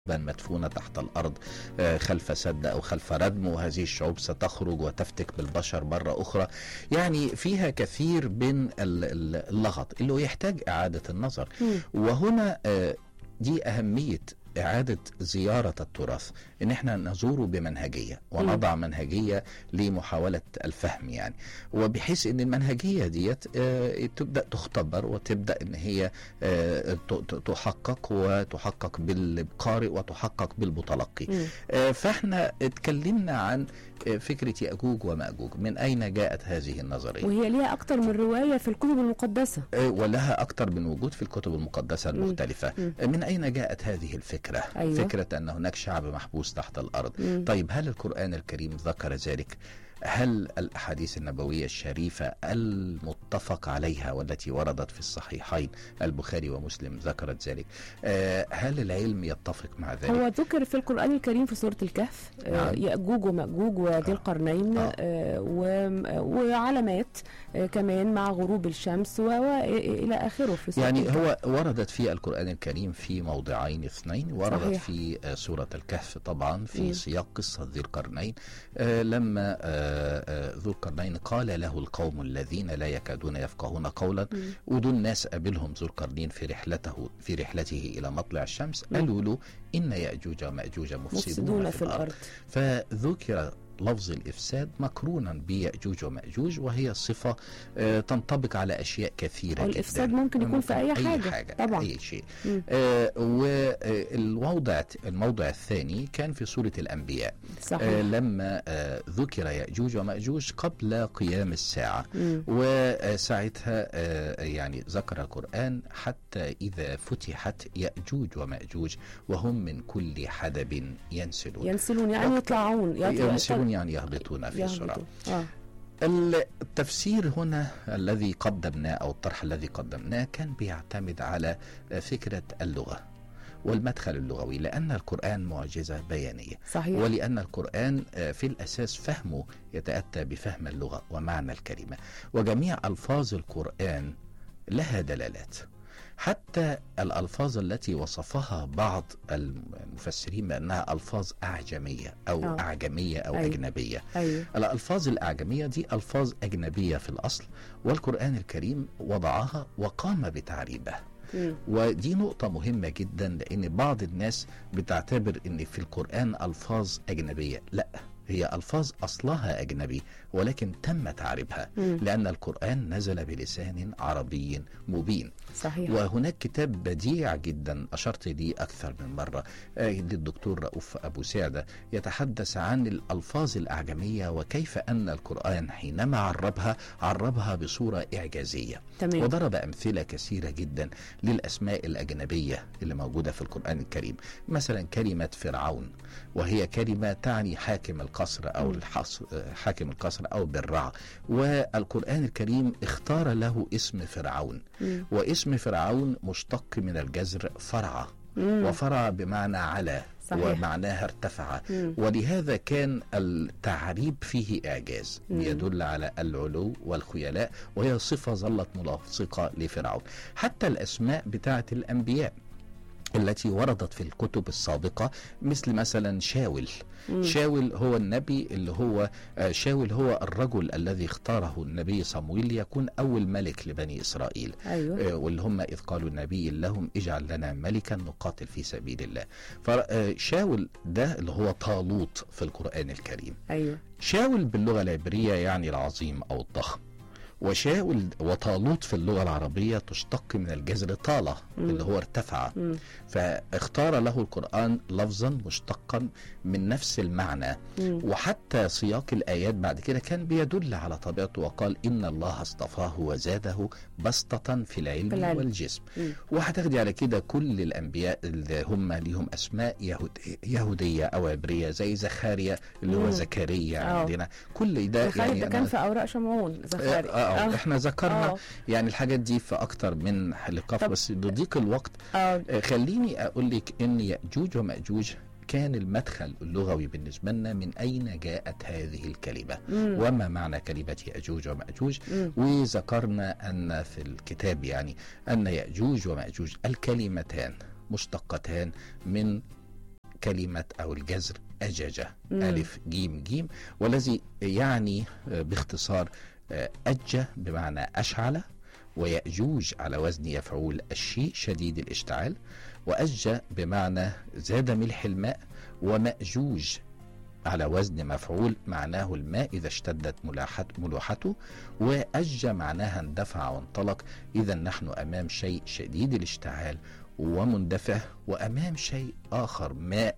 مدفونة تحت الأرض آه، خلف سد أو خلف ردم وهذه الشعوب ستخرج وتفتك بالبشر مرة أخرى يعني فيها كثير من ال- ال- اللغط اللي هو يحتاج إعادة النظر مم. وهنا آه، دي أهمية إعادة زيارة التراث إن إحنا نزوره بمنهجية ونضع منهجية لمحاولة الفهم يعني وبحيث إن المنهجية ديت آه، تبدأ تختبر وتبدأ إن هي آه، ت- ت- تحقق وتحقق بالقارئ وتحقق بالمتلقي مم. آه، فاحنا اتكلمنا عن آه، فكرة يأجوج ومأجوج من أين جاءت هذه النظرية وهي ليها أكتر من رواية في الكتب المقدسة آه، ولها أكثر من وجود في الكتب المقدسة مم. المختلفة مم. آه، من أين جاءت هذه الفكرة أيوة. فكرة أن هناك شعب محبوس تحت الأرض مم. طيب هل القرآن الكريم ذكر ذلك هل الأحاديث النبوية الشريفة المتفق عليها والتي وردت في الصحيحين البخاري ومسلم ذكرت ذلك آه، هل العلم يتفق مع ذلك هو ذكر في القرآن الكريم في سورة الكهف آه، نعم. يأجوج ومأجوج وذي آه. القرنين آه. آه، و- وعلامات آه، كمان مع غروب الشمس و- وإلى آخره في سورة يعني الكهف. هو وردت في القرآن الكريم في موضعين اثنين وردت صحيح. في آه، سورة الكهف طبعا في مم. سياق قصة ذي القرنين آه، لما آه، آه، ذو القرنين قال له القوم الذين لا يكادون يفقهون قولا مم. ودول ناس قابلهم ذو القرنين في رحلته في رحلته إلى مطلع الشمس مم. قالوا له إن يأجوج ومأجوج مفسدون مفسدون في الأرض فذكر لفظ الإفساد مقرونا بيأجوج ومأجوج وهي صفة آه، تنطبق على أشياء كثيرة والإفساد جدا ممكن يكون في أي حاجة. حاجة طبعا. أي شيء مم. آه والموضع الموضع الثاني كان في سورة الأنبياء آه صحيح لما آه ذكر يأجوج ومأجوج قبل قيام الساعة مم. وساعتها آه، يعني ذكر القرآن حتى إذا فتحت يأجوج ومأجوج وهم من كل حدب ينسلون ينسلون يعني يطلعون يطلع- ينسلون يعني يهبطون في يهبطوا. سرعة آه. التفسير هنا الذي قدمناه أو الطرح الذي قدمناه كان بيعتمد على فكرة اللغة والمدخل اللغوي لأن القرآن معجزة بيانية صحيح ولأن القرآن آه، في الأساس فهمه يتأتى بفهم اللغة ومعنى الكلمة وجميع ألفاظ القرآن لها دلالات حتى الألفاظ التي وصفها بعض المفسرين بأنها ألفاظ أعجمية أو آه. أعجمية أو أيوة. أجنبية أيوه الألفاظ الأعجمية دي ألفاظ أجنبية في الأصل والقرآن الكريم وضعها وقام بتعريبها مم. ودي نقطة مهمة جدا لأن بعض الناس بتعتبر أن في القرآن ألفاظ أجنبية لا هي ألفاظ أصلها أجنبي ولكن تم تعريبها مم. لأن القرآن نزل بلسان عربي مبين صحيح وهناك كتاب بديع جدا أشرت ليه أكثر من مرة آه، للدكتور رؤوف أبو سعدة يتحدث عن الألفاظ الأعجمية وكيف أن القرآن حينما عربها عربها بصورة إعجازية تمام وضرب أمثلة كثيرة جدا للأسماء الأجنبية اللي موجودة في القرآن الكريم مثلا كلمة فرعون وهي كلمة تعني حاكم القصر أو مم. الحصر حاكم القصر أو بالرع والقرآن الكريم اختار له اسم فرعون مم. واسم فرعون مشتق من الجذر فرع مم. وفرع بمعنى على صحيح. ومعناها ارتفع مم. ولهذا كان التعريب فيه إعجاز مم. يدل على العلو والخيلاء وهي صفة ظلت ملاصقة لفرعون حتى الأسماء بتاعة الأنبياء التي وردت في الكتب السابقة مثل مثلا شاول مم. شاول هو النبي اللي هو آه، شاول هو الرجل الذي اختاره النبي صمويل ليكون أول ملك لبني إسرائيل أيوه آه، واللي هم إذ قالوا النبي لهم اجعل لنا ملكا نقاتل في سبيل الله فشاول ده اللي هو طالوت في القرآن الكريم أيوه شاول باللغة العبرية يعني العظيم أو الضخم وشاول وطالوت في اللغة العربية تشتق من الجذر طالة مم. اللي هو ارتفع مم. فاختار له القرآن لفظا مشتقا من نفس المعنى مم. وحتى سياق الآيات بعد كده كان بيدل على طبيعته وقال إن الله اصطفاه وزاده بسطة في العلم, في العلم. والجسم مم. وهتاخدي على كده كل الأنبياء اللي هم ليهم أسماء يهود يهودية أو عبرية زي زكريا اللي هو مم. زكريا آه. عندنا كل ده زخارف ده أنا- كان في أوراق شمعون آه, زخارف آه, آه احنا ذكرنا آه. يعني الحاجات دي في اكتر من لقاء طب- بس لضيق الوقت اه آه خليني اقول لك ان ياجوج وماجوج كان المدخل اللغوي بالنسبة لنا من أين جاءت هذه الكلمة مم. وما معنى كلمة يأجوج ومأجوج مم. وذكرنا أن في الكتاب يعني أن يأجوج ومأجوج الكلمتان مشتقتان من كلمة أو الجذر أجج مم. ألف جيم جيم والذي يعني آه، باختصار آه، أج بمعنى أشعل ويأجوج على وزن يفعول الشيء شديد الاشتعال وأج بمعنى زاد ملح الماء ومأجوج على وزن مفعول معناه الماء إذا اشتدت ملاحت ملوحته وأج معناها اندفع وانطلق إذا نحن أمام شيء شديد الاشتعال ومندفع وأمام شيء آخر ماء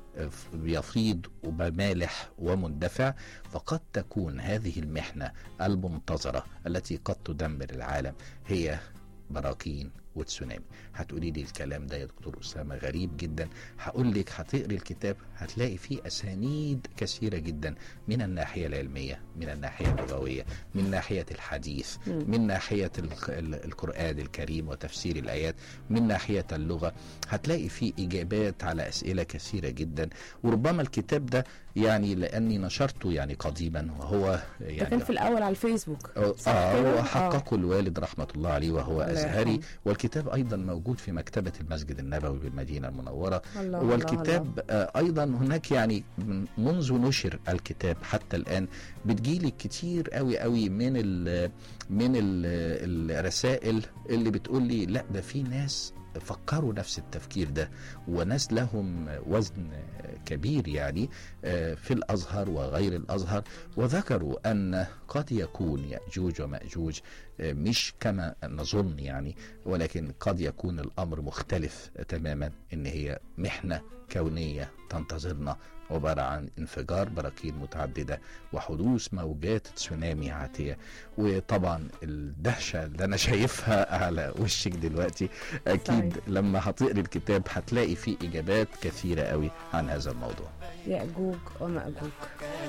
يفيض وبمالح ومندفع فقد تكون هذه المحنة المنتظرة التي قد تدمر العالم هي براكين وتسونامي هتقولي لي الكلام ده يا دكتور أسامة غريب جدا هقول لك هتقري الكتاب هتلاقي فيه أسانيد كثيرة جدا من الناحية العلمية من الناحية اللغوية من ناحية الحديث مم. من ناحية ال- ال- القرآن الكريم وتفسير الآيات من ناحية اللغة هتلاقي فيه إجابات على أسئلة كثيرة جدا وربما الكتاب ده يعني لأني نشرته يعني قديما وهو ده يعني كان في الاول على الفيسبوك صح اه كده؟ هو حققه الوالد رحمه الله عليه وهو الله ازهري يرحمه. والكتاب ايضا موجود في مكتبه المسجد النبوي بالمدينه المنوره الله الله الله. والكتاب آه ايضا هناك يعني من- منذ نشر الكتاب حتى الان بتجيلي كتير قوي قوي من ال من ال الرسائل اللي بتقول لي لا ده في ناس فكروا نفس التفكير ده وناس لهم وزن كبير يعني آه، في الازهر وغير الازهر وذكروا ان قد يكون ياجوج وماجوج آه، مش كما نظن يعني ولكن قد يكون الامر مختلف تماما ان هي محنه كونيه تنتظرنا عباره عن انفجار براكين متعدده وحدوث موجات تسونامي عاتيه وطبعا الدهشه اللي انا شايفها على وشك دلوقتي اكيد صحيح. لما هتقري الكتاب هتلاقي فيه اجابات كثيره قوي عن هذا الموضوع يأجوج ومأجوج